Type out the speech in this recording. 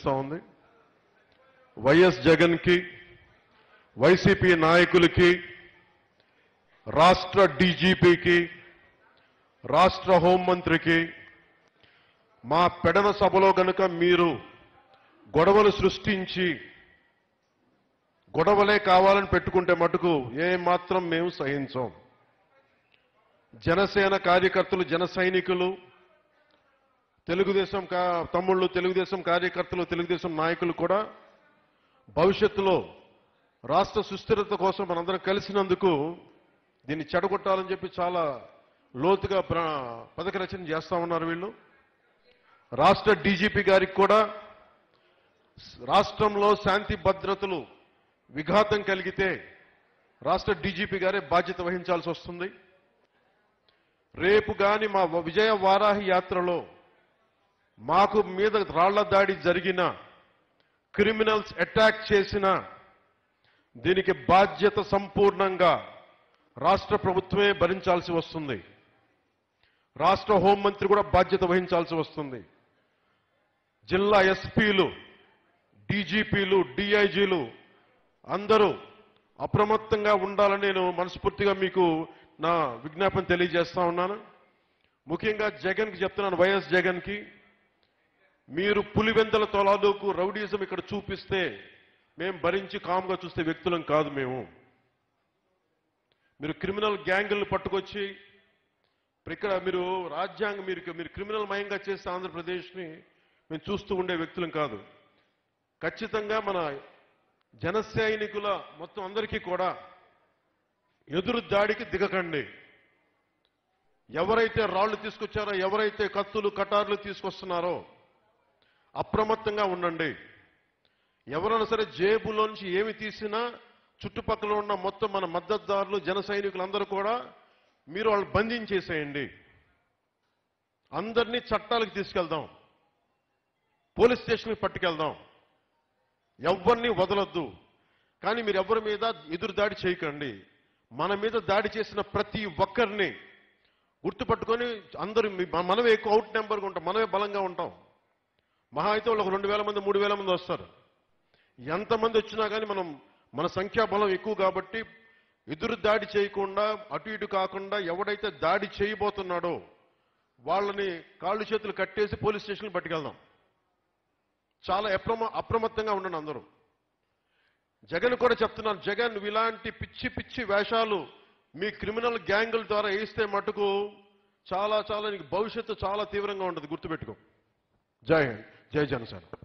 కనిపిస్తా ఉంది వైఎస్ జగన్కి వైసీపీ నాయకులకి రాష్ట్ర డీజీపీకి రాష్ట్ర హోంమంత్రికి మా పెడన సభలో గనుక మీరు గొడవలు సృష్టించి గొడవలే కావాలని పెట్టుకుంటే మటుకు ఏ మాత్రం మేము సహించం జనసేన కార్యకర్తలు జన సైనికులు తెలుగుదేశం కా- తమ్ముళ్ళు తెలుగుదేశం కార్యకర్తలు తెలుగుదేశం నాయకులు కూడా భవిష్యత్తులో రాష్ట్ర సుస్థిరత కోసం మనందరం కలిసినందుకు దీన్ని చెడగొట్టాలని చెప్పి చాలా లోతుగా ప్ర- పథక రచన చేస్తా ఉన్నారు వీళ్ళు రాష్ట్ర డీజీపీ గారికి కూడా రాష్ట్రంలో శాంతి భద్రతలు విఘాతం కలిగితే రాష్ట్ర డీజీపీ గారే బాధ్యత వహించాల్సి వస్తుంది రేపు గాని మా విజయ వారాహి యాత్రలో మాకు మీద రాళ్ల దాడి జరిగిన క్రిమినల్స్ అటాక్ చేసిన దీనికి బాధ్యత సంపూర్ణంగా రాష్ట్ర ప్రభుత్వమే భరించాల్సి వస్తుంది రాష్ట్ర హోంమంత్రి కూడా బాధ్యత వహించాల్సి వస్తుంది జిల్లా ఎస్పీలు డీజీపీలు డిఐజీలు అందరూ అప్రమత్తంగా ఉండాలని నేను మనస్ఫూర్తిగా మీకు నా విజ్ఞాపన తెలియజేస్తా ఉన్నాను ముఖ్యంగా జగన్కి చెప్తున్నాను వైఎస్ జగన్కి మీరు పులివెందల తొలాదుకు రౌడీజం ఇక్కడ చూపిస్తే మేము భరించి కామ్గా చూస్తే వ్యక్తులం కాదు మేము మీరు క్రిమినల్ గ్యాంగులను పట్టుకొచ్చి ఇప్పుడు ఇక్కడ మీరు రాజ్యాంగం మీరు మీరు క్రిమినల్ మయంగా చేస్తే ఆంధ్రప్రదేశ్ని మేము చూస్తూ ఉండే వ్యక్తులం కాదు ఖచ్చితంగా మన జన సైనికుల మొత్తం అందరికీ కూడా ఎదురు దాడికి దిగకండి ఎవరైతే రాళ్లు తీసుకొచ్చారో ఎవరైతే కత్తులు కటార్లు తీసుకొస్తున్నారో అప్రమత్తంగా ఉండండి ఎవరైనా సరే జేబులోంచి ఏమి తీసినా చుట్టుపక్కల ఉన్న మొత్తం మన మద్దతుదారులు జన సైనికులందరూ కూడా మీరు వాళ్ళు బంధించేసేయండి అందరినీ చట్టాలకు తీసుకెళ్దాం పోలీస్ స్టేషన్కి పట్టుకెళ్దాం ఎవరిని వదలొద్దు కానీ మీరు ఎవరి మీద ఎదురు దాడి చేయకండి మన మీద దాడి చేసిన ప్రతి ఒక్కరిని గుర్తుపట్టుకొని అందరూ మీ- మనమే ఎక్కువ అవుట్ నెంబర్గా ఉంటాం మనమే బలంగా ఉంటాం మహా అయితే వాళ్ళు ఒక రెండు వేల మంది మూడు వేల మంది వస్తారు ఎంతమంది వచ్చినా కానీ మనం మన సంఖ్యాబలం ఎక్కువ కాబట్టి ఎదురు దాడి చేయకుండా అటు ఇటు కాకుండా ఎవడైతే దాడి చేయబోతున్నాడో వాళ్ళని కాళ్ళు చేతులు కట్టేసి పోలీస్ స్టేషన్కి పట్టుకెళ్దాం చాలా అప్రమ అప్రమత్తంగా ఉండండి అందరూ జగన్ కూడా చెప్తున్నాను జగన్ నువ్వు ఇలాంటి పిచ్చి పిచ్చి వేషాలు మీ క్రిమినల్ గ్యాంగుల ద్వారా వేస్తే మటుకు చాలా చాలా నీకు భవిష్యత్తు చాలా తీవ్రంగా ఉంటుంది గుర్తుపెట్టుకో జై హింద్ జై జనసేన